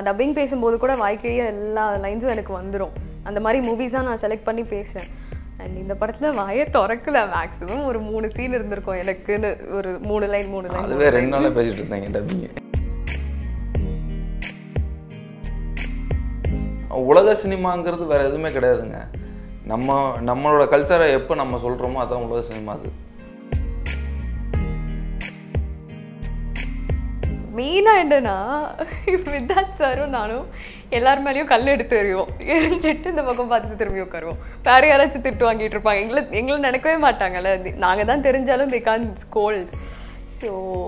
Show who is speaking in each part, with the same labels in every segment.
Speaker 1: நான் டப்பிங் பேசும்போது கூட வாய்க்கிழிய எல்லா லைன்ஸும் எனக்கு வந்துடும் அந்த மாதிரி மூவிஸாக நான் செலக்ட் பண்ணி பேசுவேன் அண்ட் இந்த படத்தில் வாயை திறக்கல மேக்ஸிமம் ஒரு மூணு சீன் இருந்திருக்கும் எனக்குன்னு ஒரு மூணு லைன் மூணு லைன்
Speaker 2: அதுவே ரெண்டு நாளாக பேசிட்டு இருந்தாங்க டப்பிங்க உலக சினிமாங்கிறது வேற எதுவுமே கிடையாதுங்க நம்ம நம்மளோட கல்ச்சரை எப்போ நம்ம சொல்கிறோமோ அதான் உலக சினிமா அது
Speaker 1: மெயினாக என்னன்னா வித்தாத் சாரும் நானும் எல்லார் மேலேயும் கல் எடுத்து எறிவோம் எரிஞ்சிட்டு இந்த பக்கம் பார்த்துட்டு திரும்பி உட்காருவோம் வேற யாராச்சும் திட்டு வாங்கிட்டு இருப்பாங்க எங்களை எங்களை நினைக்கவே மாட்டாங்கல்ல நாங்கள் தான் தெரிஞ்சாலும் தி கான் ஸ்கோல்ட் ஸோ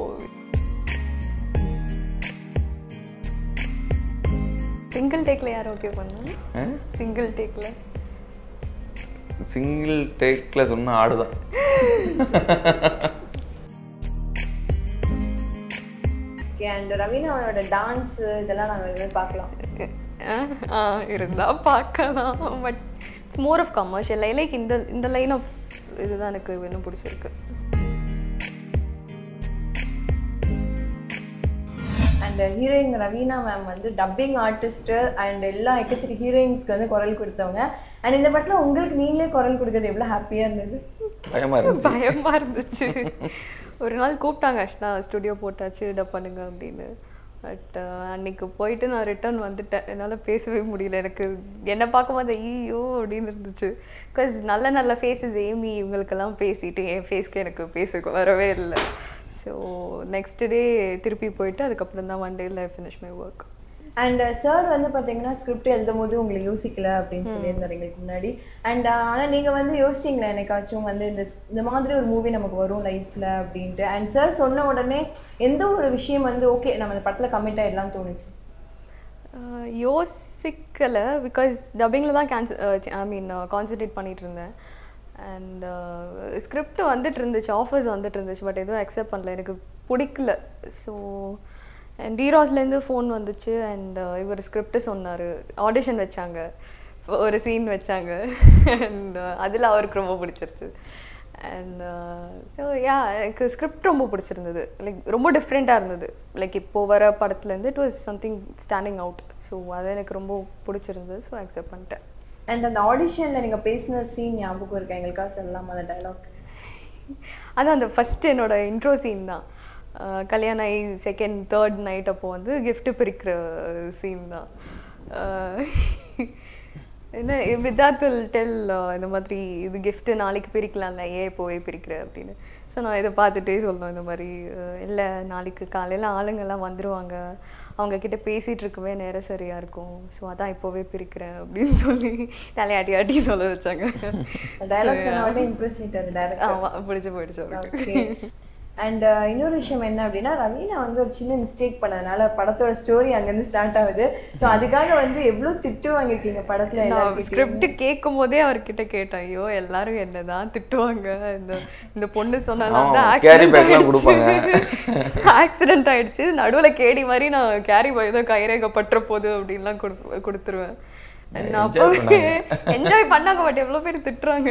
Speaker 1: சிங்கிள் டேக்கில் யார் ஓகே பண்ணா சிங்கிள் டேக்கில்
Speaker 2: சிங்கிள் டேக்கில் சொன்ன ஆடுதான்
Speaker 3: ஓகே அண்ட் ரவீனா அவனோட டான்ஸ் இதெல்லாம் நாங்கள் இனிமேல் பார்க்கலாம்
Speaker 1: ஆ இருந்தால் பார்க்கலாம் but it's more of commercial like இந்த இந்த லைன் ஆஃப் இதுதான் எனக்கு இன்னும் பிடிச்சிருக்கு
Speaker 3: அண்ட் ஹீரோயின் ரவீனா மேம் வந்து டப்பிங் ஆர்டிஸ்ட்டு அண்ட் எல்லா எக்கச்சக்க ஹீரோயின்ஸ்க்கு வந்து குரல் கொடுத்தவங்க அண்ட் இந்த படத்தில் உங்களுக்கு நீங்களே குரல் கொடுக்கறது எவ்வளோ ஹாப்பியாக இருந்தது
Speaker 2: பயமாக இருந்துச்சு
Speaker 1: பயமா இருந்துச்சு ஒரு நாள் கூப்பிட்டாங்க அஷ்னா ஸ்டுடியோ போட்டாச்சு டப் பண்ணுங்க அப்படின்னு பட் அன்னைக்கு போயிட்டு நான் ரிட்டர்ன் வந்துட்டேன் என்னால் பேசவே முடியல எனக்கு என்னை பார்க்கும்போது ஐயோ அப்படின்னு இருந்துச்சு பிகாஸ் நல்ல நல்ல ஃபேஸஸ் ஏமி இவங்களுக்கெல்லாம் பேசிட்டு என் ஃபேஸ்க்கு எனக்கு பேச வரவே இல்லை ஸோ நெக்ஸ்ட் டே திருப்பி போயிட்டு அதுக்கப்புறம் தான் ஒன் டேயில் finish my work
Speaker 3: and sir வந்து பார்த்தீங்கன்னா ஸ்கிரிப்ட் எழுதும் போது உங்களை யோசிக்கல அப்படின்னு சொல்லியிருந்தாரு எங்களுக்கு முன்னாடி அண்ட் ஆனால் நீங்கள் வந்து யோசிச்சிங்களா என்னைக்காச்சும் வந்து இந்த இந்த மாதிரி ஒரு மூவி நமக்கு வரும் லைஃப்பில் அப்படின்ட்டு அண்ட் சார் சொன்ன உடனே எந்த ஒரு விஷயம் வந்து ஓகே நம்ம இந்த படத்தில் கமிட் ஆகிடலாம் தோணுச்சு
Speaker 1: யோசிக்கலை பிகாஸ் டப்பிங்கில் தான் கேன்சல் ஐ மீன் கான்சன்ட்ரேட் பண்ணிட்டு இருந்தேன் அண்ட் ஸ்கிரிப்ட் வந்துட்டு இருந்துச்சு ஆஃபர்ஸ் வந்துட்டு இருந்துச்சு பட் எதுவும் அக்செப்ட் பண்ணல எனக்கு பிடிக்கல ஸோ அண்ட் டீராஸ்லேருந்து ஃபோன் வந்துச்சு அண்ட் இவர் ஸ்கிரிப்ட் சொன்னார் ஆடிஷன் வச்சாங்க ஒரு சீன் வச்சாங்க அண்ட் அதில் அவருக்கு ரொம்ப பிடிச்சிருச்சு அண்ட் ஸோ யா எனக்கு ஸ்கிரிப்ட் ரொம்ப பிடிச்சிருந்தது லைக் ரொம்ப டிஃப்ரெண்ட்டாக இருந்தது லைக் இப்போது வர படத்துலேருந்து it was something standing out so அது எனக்கு ரொம்ப பிடிச்சிருந்தது ஸோ அக்செப்ட் பண்ணிட்டேன்
Speaker 3: அண்ட் அந்த ஆடிஷனில் நீங்கள் பேசின சீன் ஞாபகம் இருக்கா எங்களுக்காக சொல்லலாம் அந்த டைலாக்
Speaker 1: அதான் அந்த ஃபஸ்ட்டு என்னோட இன்ட்ரோ சீன் தான் அஹ் கல்யாணம் ஆகி செகண்ட் தேர்ட் நைட் அப்போ வந்து gift பிரிக்கிற சீன் தான் அஹ் என்ன விதாத் வில் டெல் இந்த மாதிரி இது gift நாளைக்கு பிரிக்கலாம்ல ஏன் இப்போவே பிரிக்கிற அப்படின்னு ஸோ நான் இதை பார்த்துட்டே சொல்லணும் இந்த மாதிரி இல்லை நாளைக்கு காலையில் ஆளுங்கெல்லாம் வந்துருவாங்க அவங்க கிட்ட பேசிகிட்டு இருக்கவே நேரம் சரியாக இருக்கும் ஸோ அதான் இப்போவே பிரிக்கிறேன் அப்படின்னு சொல்லி தலையாட்டி ஆட்டி சொல்ல வச்சாங்க
Speaker 3: டைலாக் சொன்ன உடனே இம்ப்ரெஸ் ஆயிட்டாரு டேரக்டர்
Speaker 1: ஆமாம் பிடிச்சி போயிடுச்சு அவருக்கு
Speaker 3: ஓகே அண்ட் இன்னொரு விஷயம் என்ன அப்படின்னா ரவீனா வந்து ஒரு சின்ன மிஸ்டேக் பண்ணதுனால படத்தோட ஸ்டோரி அங்கேருந்து ஸ்டார்ட் ஆகுது ஸோ அதுக்காக வந்து எவ்வளோ திட்டு வாங்கியிருக்கீங்க படத்தில்
Speaker 1: நான்
Speaker 3: எல்லாருக்கிட்டையும்.
Speaker 1: ஸ்கிரிப்ட் கேட்கும் போதே அவர்கிட்ட கேட்டேன் ஐயோ எல்லாரும் என்னதான் திட்டுவாங்க இந்த இந்த பொண்ணு சொன்னாலும்
Speaker 2: ஆமா, carry bag எல்லாம் கொடுப்பாங்க.
Speaker 1: ஆக்சிடென்ட் ஆயிடுச்சு நடுவுல கேடி மாதிரி நான் கேரி பாய் தான் கைரேகை பற்ற போகுது அப்படின்லாம் கொடுத்து கொடுத்துருவேன் நான் அப்போ என்ஜாய் பண்ணாங்க பட் எவ்வளோ பேர் திட்டுறாங்க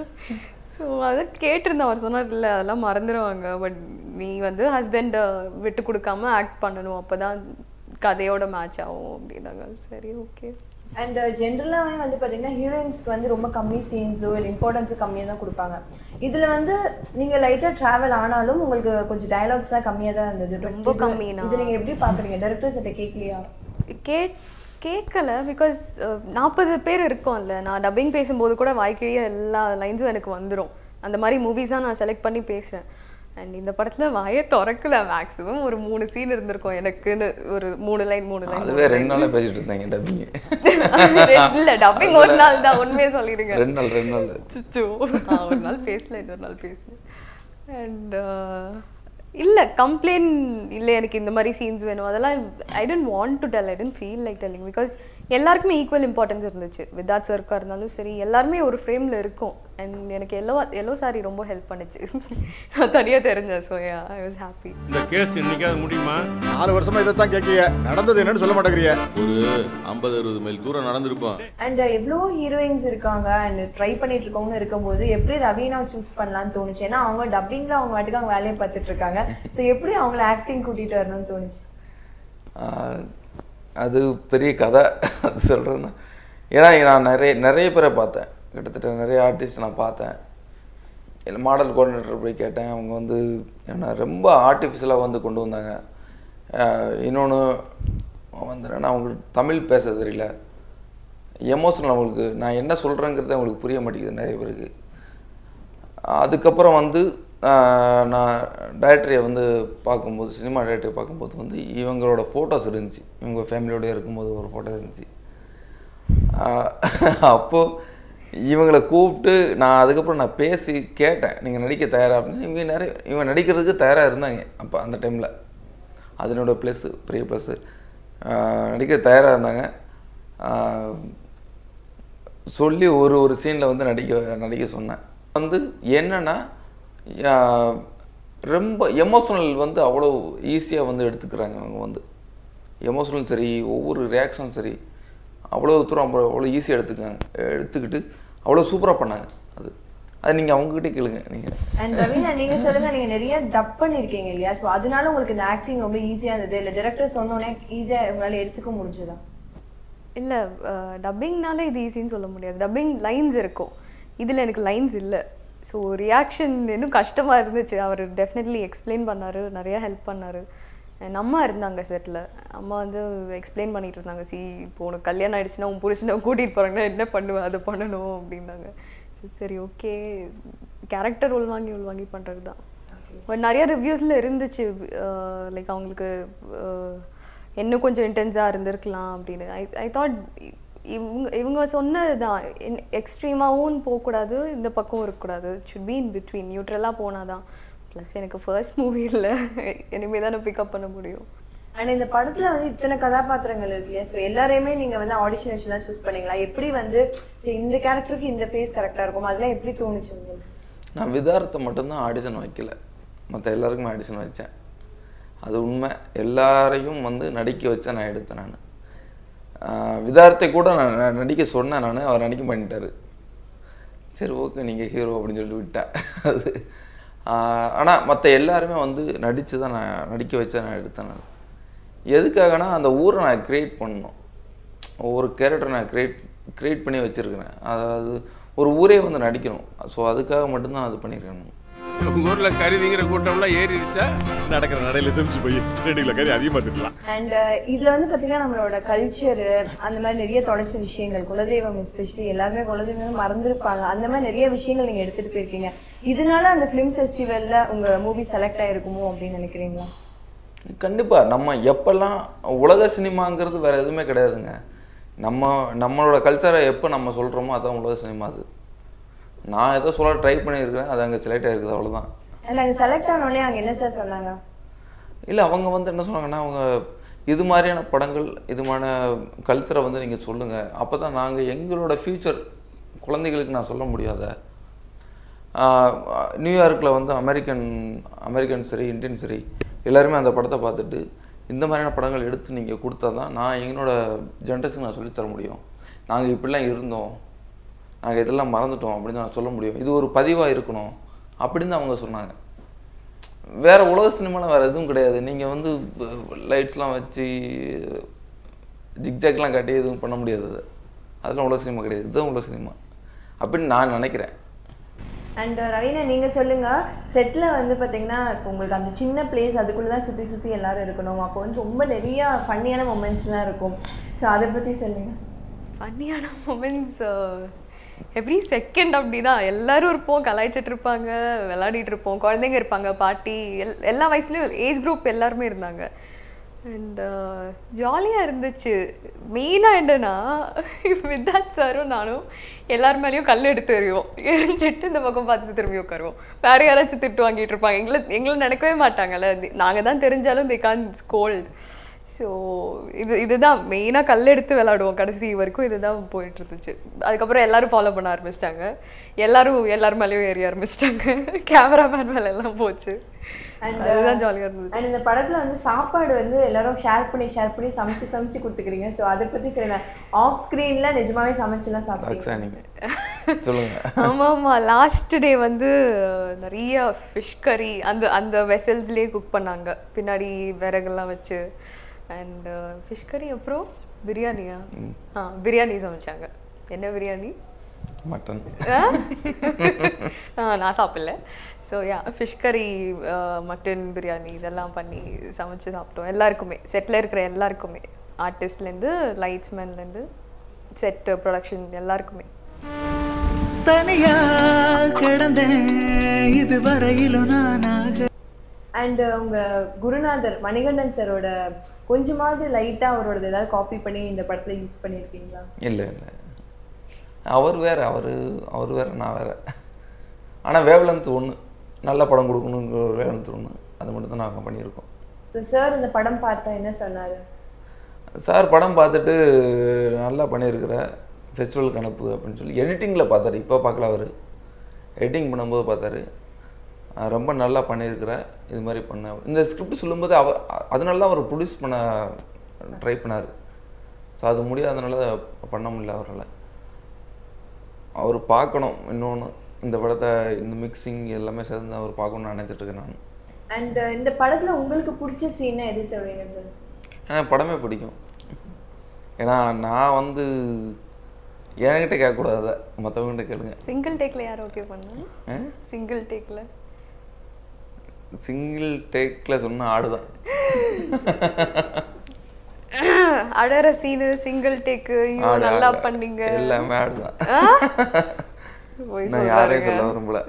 Speaker 1: ஸோ அதை கேட்டிருந்தேன் அவர் சொன்னார் இல்லை அதெல்லாம் மறந்துடுவாங்க பட் நீ வந்து ஹஸ்பண்டை விட்டு கொடுக்காம ஆக்ட் பண்ணணும் அப்போ தான் கதையோட மேட்ச் ஆகும் அப்படின்னாங்க சரி ஓகே
Speaker 3: அண்ட் ஜென்ரலாகவே வந்து பார்த்தீங்கன்னா ஹீரோயின்ஸ்க்கு வந்து ரொம்ப கம்மி சீன்ஸோ இல்லை இம்பார்ட்டன்ஸோ கம்மியாக தான் கொடுப்பாங்க இதில் வந்து நீங்கள் லைட்டாக ட்ராவல் ஆனாலும் உங்களுக்கு கொஞ்சம் டயலாக்ஸ் தான் கம்மியாக தான் இருந்தது But
Speaker 1: ரொம்ப
Speaker 3: இது-
Speaker 1: கம்மினா?
Speaker 3: இது நீங்கள் எப்படி பார்க்குறீங்க டேரக்டர்ஸ் கிட்ட கேட்கலையா
Speaker 1: கேட் கேட்கல பிகாஸ் நாற்பது பேர் இருக்கோம்ல நான் டப்பிங் பேசும்போது கூட வாய்க்கிழிய எல்லா லைன்ஸும் எனக்கு வந்துடும் அந்த மாதிரி மூவிஸாக நான் செலக்ட் பண்ணி பேசுவேன் அண்ட் இந்த படத்தில் வாயை திறக்கல மேக்ஸிமம் ஒரு மூணு சீன் இருந்திருக்கும் எனக்குன்னு ஒரு மூணு லைன் மூணு லைன்
Speaker 2: அதுவே ரெண்டு நாளாக பேசிட்டு இருந்தாங்க டப்பிங்க
Speaker 1: இல்லை டப்பிங் ஒரு நாள் தான் உண்மையை சொல்லிடுங்க
Speaker 2: ரெண்டு நாள் ரெண்டு நாள்
Speaker 1: சுச்சு ஆ, ஒரு நாள் பேசல இன்னொரு நாள் பேசல அண்ட் இல்லை கம்ப்ளைண்ட் இல்லை எனக்கு இந்த மாதிரி சீன்ஸ் வேணும் அதெல்லாம் I tend want to tell I tend feel like telling because எல்லாருக்குமே ஈக்குவல் இம்பார்ட்டன்ஸ் இருந்துச்சு விதாத் சர்க்காக இருந்தாலும் சரி எல்லாருமே ஒரு ஃப்ரேமில் இருக்கும் அண்ட் எனக்கு எல்லோ எல்லோ சாரி ரொம்ப ஹெல்ப் பண்ணுச்சு நான் தனியாக தெரிஞ்சேன் ஸோ ஐ வாஸ் ஹாப்பி
Speaker 4: இந்த கேஸ் இன்னைக்காவது முடியுமா
Speaker 5: நாலு வருஷமா இதை தான் கேட்கீங்க நடந்தது என்னன்னு சொல்ல மாட்டேங்கிறீங்க
Speaker 4: ஒரு ஐம்பது அறுபது மைல் தூரம் நடந்திருப்போம்
Speaker 3: அண்ட் எவ்வளோ ஹீரோயின்ஸ் இருக்காங்க அண்ட் ட்ரை பண்ணிட்டு இருக்கவங்க இருக்கும்போது எப்படி ரவீனா சூஸ் பண்ணலாம்னு தோணுச்சு ஏன்னா அவங்க டப்பிங்ல அவங்க வாட்டுக்கு அவங்க வேலையை பார்த்துட்டு இருக்காங்க ஸோ எப்படி அவங்கள ஆக்டிங் கூட்டிட்டு வரணும்னு தோணுச்சு
Speaker 2: அது பெரிய கதை அது சொல்கிறேன்னா ஏன்னா நான் நிறைய நிறைய பேரை பார்த்தேன் கிட்டத்தட்ட நிறைய ஆர்டிஸ்ட் நான் பார்த்தேன் இல்லை மாடல் கோஆர்டினேட்டர் போய் கேட்டேன் அவங்க வந்து என்ன ரொம்ப ஆர்டிஃபிஷியலாக வந்து கொண்டு வந்தாங்க இன்னொன்று வந்து என்னன்னா அவங்களுக்கு தமிழ் பேச தெரியல எமோஷனல் அவங்களுக்கு நான் என்ன சொல்கிறேங்கிறது அவங்களுக்கு புரிய மாட்டேங்குது நிறைய பேருக்கு அதுக்கப்புறம் வந்து ஆஹ், நான் டைரக்டரை வந்து பார்க்கும்போது சினிமா டைரக்டரை பார்க்கும்போது வந்து இவங்களோட ஃபோட்டோஸ் இருந்துச்சு இவங்க ஃபேமிலியோட இருக்கும்போது ஒரு ஃபோட்டோ இருந்துச்சு அப்போது இவங்களை கூப்பிட்டு நான் அதுக்கப்புறம் நான் பேசி கேட்டேன் நீங்கள் நடிக்க தயாரா அப்படின்னு இவங்க நிறைய இவங்க நடிக்கிறதுக்கு தயாராக இருந்தாங்க அப்போ அந்த டைமில் அதனோட ப்ளஸ்ஸு பெரிய ப்ளஸ்ஸு நடிக்க தயாராக இருந்தாங்க ஆஹ், சொல்லி ஒரு ஒரு சீனில் வந்து நடிக்க நடிக்க சொன்னேன் வந்து என்னன்னா ஆஹ், ரொம்ப எமோஷனல் வந்து அவ்வளோ ஈஸியாக வந்து எடுத்துக்கிறாங்க அவங்க வந்து எமோஷனல் சரி ஒவ்வொரு ரியாக்ஷனும் சரி அவ்வளோ தூரம் அவ்வளோ அவ்வளோ ஈஸியாக எடுத்துக்காங்க எடுத்துக்கிட்டு அவ்வளோ சூப்பராக பண்ணாங்க அது அது நீங்கள் அவங்ககிட்டே கேளுங்க நீங்கள்
Speaker 3: அண்ட் ரவீனா நீங்க சொல்லுங்க நீங்க நிறைய டப் பண்ணிருக்கீங்க இல்லையா சோ அதனால உங்களுக்கு இந்த ஆக்டிங் ரொம்ப ஈஸியா இருந்தது இல்ல டைரக்டர் சொன்னோடனே ஈஸியா உங்களால எடுத்துக்க முடிஞ்சதா
Speaker 1: இல்லை டப்பிங்னால இது ஈஸின்னு சொல்ல முடியாது டப்பிங் லைன்ஸ் இருக்கும் இதில் எனக்கு லைன்ஸ் இல்லை ஸோ ரியாக்ஷன் இன்னும் கஷ்டமாக இருந்துச்சு அவர் டெஃபினெட்லி எக்ஸ்பிளைன் பண்ணார் நிறையா ஹெல்ப் பண்ணார் என் அம்மா இருந்தாங்க செட்டில் அம்மா வந்து எக்ஸ்பிளைன் பண்ணிட்டு இருந்தாங்க சி இப்போ உனக்கு கல்யாணம் ஆயிடுச்சுன்னா உன் புருஷனை கூட்டிகிட்டு போகிறாங்கன்னா என்ன பண்ணுவேன் அதை பண்ணணும் அப்படின்னாங்க சரி, சரி ஓகே கேரக்டர் உள்வாங்கி உள்வாங்கி பண்ணுறது தான் பட் நிறைய ரிவ்யூஸில் இருந்துச்சு லைக் அவங்களுக்கு அஹ், இன்னும் கொஞ்சம் இன்டென்ஸாக இருந்திருக்கலாம் அப்படின்னு ஐ ஐ தாட் இவங்க இவங்க சொன்னது தான் எக்ஸ்ட்ரீமாகவும் போகக்கூடாது இந்த பக்கம் இருக்கக்கூடாது சுட் பி இன் பிட்வீன் நியூட்ரலாக போனால் தான் ப்ளஸ் எனக்கு ஃபர்ஸ்ட் மூவி இல்லை இனிமேல் தான் நான் பிக்கப் பண்ண முடியும்
Speaker 3: அண்ட் இந்த படத்துல வந்து இத்தனை கதாபாத்திரங்கள் இருக்கு இல்லையா ஸோ எல்லாரையுமே நீங்க வந்து ஆடிஷன் வச்சு தான் சூஸ் பண்ணீங்களா எப்படி வந்து சரி இந்த கேரக்டருக்கு இந்த ஃபேஸ் கரெக்டா இருக்கும் அதெல்லாம் எப்படி தோணுச்சு உங்களுக்கு
Speaker 2: நான் விதாரத்தை மட்டும்தான் ஆடிஷன் வைக்கல மற்ற எல்லாருக்குமே ஆடிஷன் வச்சேன் அது உண்மை எல்லாரையும் வந்து நடிக்க வச்சேன் நான் எடுத்தேன் நான் விதாரத்தை கூட நான் ந- நடிக்க சொன்னேன் நான் அவர் நடிக்க பண்ணிட்டாரு சரி ஓகே நீங்கள் ஹீரோ அப்படின்னு சொல்லிட்டு விட்டேன் அது ஆனால் மற்ற எல்லாருமே வந்து நடித்து தான் நான் நடிக்க வச்சு நான் எடுத்தேன் நான் எதுக்காகனா அந்த ஊரை நான் க்ரியேட் பண்ணணும் ஒரு கேரக்டர் நான் க்ரியேட் க்ரியேட் பண்ணி வச்சுருக்கிறேன் அதாவது ஒரு ஊரே வந்து நடிக்கணும் ஸோ அதுக்காக மட்டும்தான் அது பண்ணியிருக்கேன் நான்.
Speaker 4: உங்க ஊர்ல கருதிங்கிற கூட்டம்லாம் ஏறிடுச்சா
Speaker 5: நடக்கிற நடையில செமிச்சு போய் ரெண்டு கிலோ கறி அதிகமாக திட்டலாம்
Speaker 3: அண்ட் இதுல வந்து பாத்தீங்கன்னா நம்மளோட கல்ச்சர் அந்த மாதிரி நிறைய தொடர்ச்சி விஷயங்கள் குலதெய்வம் எஸ்பெஷலி எல்லாருமே குலதெய்வம் மறந்துருப்பாங்க அந்த மாதிரி நிறைய விஷயங்கள் நீங்க எடுத்துட்டு போயிருக்கீங்க இதனால அந்த ஃபிலிம் ஃபெஸ்டிவல்ல உங்க மூவி செலக்ட் ஆயிருக்குமோ அப்படின்னு நினைக்கிறீங்களா
Speaker 2: கண்டிப்பாக நம்ம எப்போல்லாம் உலக சினிமாங்கிறது வேறு எதுவுமே கிடையாதுங்க நம்ம நம்மளோட கல்ச்சரை எப்போ நம்ம சொல்கிறோமோ அதான் உலக சினிமா அது நான் ஏதோ சொல்ல ட்ரை பண்ணியிருக்கிறேன் அது அங்கே செலக்ட் ஆகிருக்குது அவ்வளோதான்
Speaker 3: அண்ட் அங்க செலக்ட் ஆனோடனே அங்க என்ன சார் சொன்னாங்க
Speaker 2: இல்லை அவங்க வந்து என்ன சொன்னாங்கன்னா அவங்க இது மாதிரியான படங்கள் இது மாதிரியான கல்ச்சரை வந்து நீங்கள் சொல்லுங்கள் அப்போ தான் நாங்கள் எங்களோட ஃப்யூச்சர் குழந்தைகளுக்கு நான் சொல்ல முடியாத ஆஹ் நியூயார்க்கில் வந்து அமெரிக்கன் அமெரிக்கன் சரி இந்தியன் சரி எல்லாருமே அந்த படத்தை பார்த்துட்டு இந்த மாதிரியான படங்கள் எடுத்து நீங்கள் கொடுத்தா தான் நான் என்னோட ஜென்ரேஷன் நான் சொல்லித் தர முடியும் நாங்கள் இப்படிலாம் இருந்தோம் நாங்கள் இதெல்லாம் மறந்துட்டோம் அப்படின்னு நான் சொல்ல முடியும் இது ஒரு பதிவாக இருக்கணும் அப்படின்னு அவங்க சொன்னாங்க வேற உலக சினிமாலாம் வேற எதுவும் கிடையாது நீங்கள் வந்து லைட்ஸ்லாம் வச்சு ஜிக்ஜாக்லாம் காட்டி எதுவும் பண்ண முடியாது அது அதெல்லாம் உலக சினிமா கிடையாது இதுதான் உலக சினிமா அப்படின்னு நான் நினைக்கிறேன்
Speaker 3: அண்ட் ரவீனா நீங்க சொல்லுங்க செட்ல வந்து பாத்தீங்கன்னா இப்போ உங்களுக்கு அந்த சின்ன பிளேஸ் அதுக்குள்ள தான் சுத்தி சுத்தி எல்லாரும் இருக்கணும் அப்போ வந்து ரொம்ப நிறைய ஃபன்னியான மூமெண்ட்ஸ்லாம் இருக்கும் ஸோ அதை பத்தி சொல்லுங்க
Speaker 1: ஃபன்னியான மூமெண்ட்ஸ் எவ்ரி செகண்ட் அப்படி தான் எல்லாரும் இருப்போம் கலாய்ச்சிட்டு இருப்பாங்க விளையாடிட்டு இருப்போம் குழந்தைங்க இருப்பாங்க பாட்டி எல் எல்லா வயசுலேயும் ஏஜ் குரூப் எல்லாருமே இருந்தாங்க அண்ட் ஜாலியாக இருந்துச்சு மெயினாக என்னன்னா வித்தாத் சாரும் நானும் எல்லார் மேலேயும் கல் எடுத்து எறிவோம் எரிஞ்சிட்டு இந்த பக்கம் பார்த்து திரும்பி உட்காருவோம் வேற யாராச்சும் திட்டு வாங்கிட்டு இருப்பாங்க எங்களை எங்களை நினைக்கவே மாட்டாங்கல்ல நாங்கள் தான் தெரிஞ்சாலும் தி கான் ஸ்கோல்ட் ஸோ இது இதுதான் மெயினாக கல் எடுத்து விளாடுவோம் கடைசி வரைக்கும் இதுதான் போயிட்டு இருந்துச்சு அதுக்கப்புறம் எல்லாரும் ஃபாலோ பண்ண ஆரம்பிச்சிட்டாங்க எல்லாரும் எல்லார் மேலேயும் ஏறி ஆரம்பிச்சிட்டாங்க கேமராமேன் மேலே எல்லாம் போச்சு அதுதான் ஜாலியாக இருந்துச்சு
Speaker 3: அண்ட் இந்த படத்துல வந்து சாப்பாடு வந்து எல்லாரும் ஷேர் பண்ணி ஷேர் பண்ணி சமைச்சு சமைச்சு கொடுத்துக்கிறீங்க ஸோ அதை பத்தி சொல்லுங்க ஆஃப் ஸ்க்ரீன்ல நிஜமாவே சமைச்சுலாம் சாப்பிடுங்க
Speaker 2: அக்ஸா நீங்கள் சொல்லுங்கள்
Speaker 1: ஆமாம் ஆமாம் லாஸ்ட் டே வந்து நிறைய ஃபிஷ் கறி அந்த அந்த வெசல்ஸ்லேயே குக் பண்ணாங்க பின்னாடி விறகெல்லாம் வச்சு அண்ட் ஃபிஷ் கறி அப்புறம் பிரியாணியா ஆ பிரியாணி சமைச்சாங்க என்ன பிரியாணி
Speaker 2: மட்டன்
Speaker 1: ஆ, நான் சாப்பிடல ஸோ யா ஃபிஷ் கறி மட்டன் பிரியாணி இதெல்லாம் பண்ணி சமைச்சு சாப்பிட்டோம் எல்லாருக்குமே செட்டில் இருக்கிற எல்லாருக்குமே ஆர்டிஸ்ட்லேருந்து லைட்ஸ்மேன்லேருந்து செட் ப்ரொடக்ஷன் எல்லாருக்குமே
Speaker 6: தனியா கிடந்தேன் இதுவரையிலும் நானாக
Speaker 3: அண்ட் உங்க குருநாதர் மணிகண்டன் சரோட கொஞ்சமாவது லைட்டா அவரோட ஏதாவது காப்பி பண்ணி இந்த படத்துல யூஸ் பண்ணியிருக்கீங்களா
Speaker 2: இல்லை இல்லை அவர் வேற அவர் அவர் வேற நான் வேற ஆனால் வேவ்லென்த் ஒன்று நல்ல படம் கொடுக்கணுங்கிற ஒரு வேவ்லென்த் ஒன்று அது மட்டும் தான் நாங்கள் பண்ணியிருக்கோம்
Speaker 3: ஸோ சார் இந்த படம் பார்த்தா என்ன சொன்னாரு
Speaker 2: சார் படம் பார்த்துட்டு நல்லா பண்ணியிருக்கிற ஃபெஸ்டிவலுக்கு அனுப்பு அப்படின்னு சொல்லி எடிட்டிங்கில் பார்த்தாரு இப்போ பார்க்கல அவர் எடிட்டிங் பண்ணும்போது பார்த்தாரு அஹ் ரொம்ப நல்லா பண்ணியிருக்கிற இது மாதிரி பண்ண இந்த ஸ்கிரிப்ட் சொல்லும்போது அவர் அ- அதனால தான் அவர் ப்ரொடியூஸ் பண்ண ட்ரை பண்ணார் ஸோ அது முடியாதனால பண்ண முடியல அவரால் அவர் பார்க்கணும் இன்னொன்று இந்த படத்தை இந்த மிக்சிங் எல்லாமே சேர்ந்து அவர் பார்க்கணும்னு நினச்சிட்டு இருக்கேன் நான்
Speaker 3: அண்ட் இந்த படத்துல உங்களுக்கு பிடிச்ச சீனை எது சொல்வீங்க சார்
Speaker 2: எனக்கு படமே பிடிக்கும் ஏன்னா நான் வந்து என்கிட்ட கேட்கக்கூடாது அதை மற்றவங்ககிட்ட கேளுங்க
Speaker 1: சிங்கிள் டேக்கில் யார் ஓகே பண்ணா சிங்கிள் டேக்கில்
Speaker 2: சிங்கிள் டேக்கில் சொன்ன ஆடுதான்
Speaker 1: அடற சீனு சிங்கிள் டேக்கு ஐயோ
Speaker 2: ஆடு,
Speaker 1: நல்லா
Speaker 2: ஆடு.
Speaker 1: பண்ணீங்க
Speaker 2: எல்லாமே ஆடுதான்
Speaker 1: போய்
Speaker 2: நான் யாரையும் சொல்ல
Speaker 1: சொல்றாருங்க.
Speaker 2: விரும்பல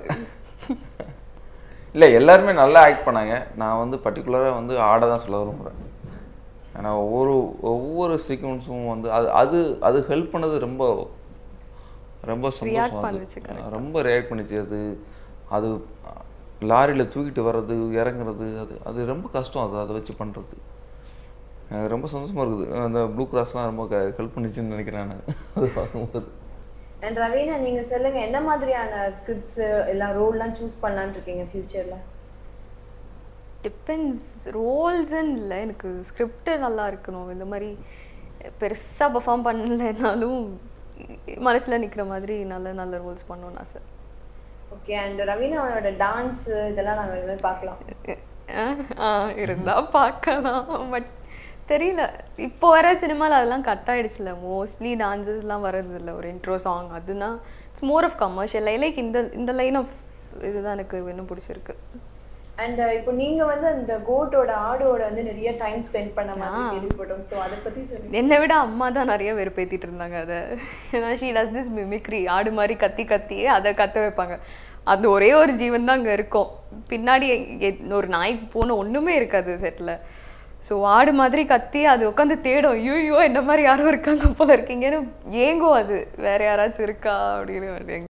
Speaker 2: இல்லை எல்லாருமே நல்லா ஆக்ட் பண்ணாங்க நான் வந்து பர்டிகுலராக வந்து ஆட தான் சொல்ல விரும்புகிறேன் ஏன்னா ஒவ்வொரு ஒவ்வொரு சீக்வன்ஸும் வந்து அது அது அது ஹெல்ப் பண்ணது ரொம்ப ரொம்ப சந்தோஷம்
Speaker 1: பண்ணுச்சு,
Speaker 2: அது ரொம்ப ரியாக்ட் பண்ணிச்சு அது அது லாரியில் தூக்கிட்டு வர்றது இறங்குறது அது அது ரொம்ப கஷ்டம் அது அதை வச்சு பண்ணுறது எனக்கு ரொம்ப சந்தோஷமாக இருக்குது அந்த ப்ளூ கிராஸ்லாம் ரொம்ப ஹெல்ப் பண்ணிச்சுன்னு நினைக்கிறேன் நான் அது பார்க்கும்போது
Speaker 3: அண்ட் ரவீனா நீங்க சொல்லுங்க என்ன மாதிரியான ஸ்கிரிப்ட்ஸ் எல்லாம் ரோல்லாம் சூஸ் பண்ணலாம்னு இருக்கீங்க ஃபியூச்சர்ல
Speaker 1: டிபெண்ட்ஸ் ரோல்ஸ்ன்னு இல்லை எனக்கு ஸ்கிரிப்ட் நல்லா இருக்கணும் இந்த மாதிரி பெருசாக பெர்ஃபார்ம் பண்ணலைனாலும் மனசில் நிற்கிற மாதிரி நல்ல நல்ல ரோல்ஸ் பண்ணணும்னு ஆசை
Speaker 3: ஓகே அண்ட் ரவீனாவோட டான்ஸ் இதெல்லாம் நாங்கள் இனிமேல் பார்க்கலாம்
Speaker 1: ஆ இருந்தா பார்க்கலாம் பட் தெரியல இப்போ வர சினிமாவில் அதெல்லாம் கட் ஆயிடுச்சுல மோஸ்ட்லி டான்சஸ்லாம் வர்றது இல்லை ஒரு இன்ட்ரோ சாங் அதுனா it's more of commercial like இந்த இந்த லைன் ஆஃப் இதுதான் எனக்கு இன்னும் பிடிச்சிருக்கு
Speaker 3: அண்ட் இப்போ நீங்க வந்து அந்த கோட்டோட ஆடோட வந்து நிறைய டைம் ஸ்பெண்ட் பண்ண மாதிரி கேள்விப்பட்டோம் ஸோ அதை பத்தி சொல்லுங்க
Speaker 1: என்னை விட அம்மா தான் நிறைய வெறுப்பேத்திட்டு இருந்தாங்க அதை ஏன்னா ஷீ டஸ் திஸ் மிமிக்ரி ஆடு மாதிரி கத்தி கத்தியே அதை கத்த வைப்பாங்க அந்த ஒரே ஒரு ஜீவன் தான் அங்கே இருக்கும் பின்னாடி எ- ஒரு நாய்க்கு போன ஒன்றுமே இருக்காது செட்டில் ஸோ ஆடு மாதிரி கத்தி அது உட்காந்து தேடும் ஐயோ என்ன மாதிரி யாரும் இருக்காங்க போல இருக்கீங்கன்னு ஏங்கும் அது வேற யாராச்சும் இருக்கா அப்படின்னு